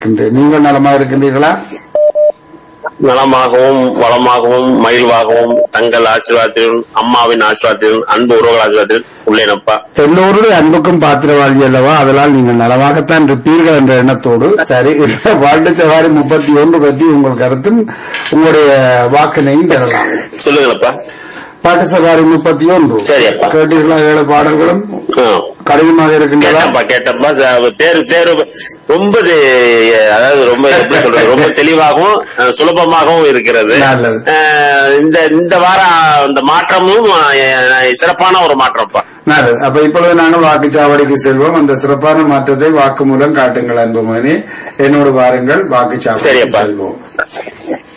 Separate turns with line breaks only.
இருக்கின்றேன் நீங்கள் நலமா இருக்கின்றீர்களா
நலமாகவும் வளமாகவும் மகிழ்வாகவும் தங்கள் ஆசீர்வாதத்திலும் அம்மாவின் ஆசீர்வாதத்திலும் அன்பு உறவுகள் ஆசீர்வாதத்திலும் உள்ளேனப்பா
எல்லோருடைய அன்புக்கும் பாத்திரவாதி அல்லவா அதனால் நீங்கள் நலமாகத்தான் இருப்பீர்கள் என்ற எண்ணத்தோடு சரி இந்த வாழ்க்கை சவாரி முப்பத்தி ஒன்று பற்றி உங்கள் கருத்தும் உங்களுடைய வாக்கினையும் பெறலாம்
சொல்லுங்களப்பா
பாட்டு சவாரி முப்பத்தி ஒன்று
சரி அப்பா.
கேட்டீர்களா ஏழு பாடல்களும்
ஆ.
கடினமாக இருக்கின்றதா
கேட்டப்பா கேட்டப்பா ச- தேர்வு தேர்வு ரொம்ப இது- அதாவது ரொம்ப எப்படி சொல்றது ரொம்ப தெளிவாகவும் அஹ், சுலபமாகவும் இருக்கிறது
நல்லது.
அஹ், இந்த இந்த வாரம் இந்த மாற்றமும் அஹ், சிறப்பான ஒரு மாற்றம்ப்பா
நல்லது அப்ப இப்பொழுது நாங்கள் வாக்குச்சாவடிக்கு செல்வோம் அந்த சிறப்பான மாற்றத்தை வாக்கு மூலம் காட்டுங்கள் அன்புமணி என்னோடு வாருங்கள் வாக்குச்சாவடிக்கு
சரியப்பா.
செல்வோம்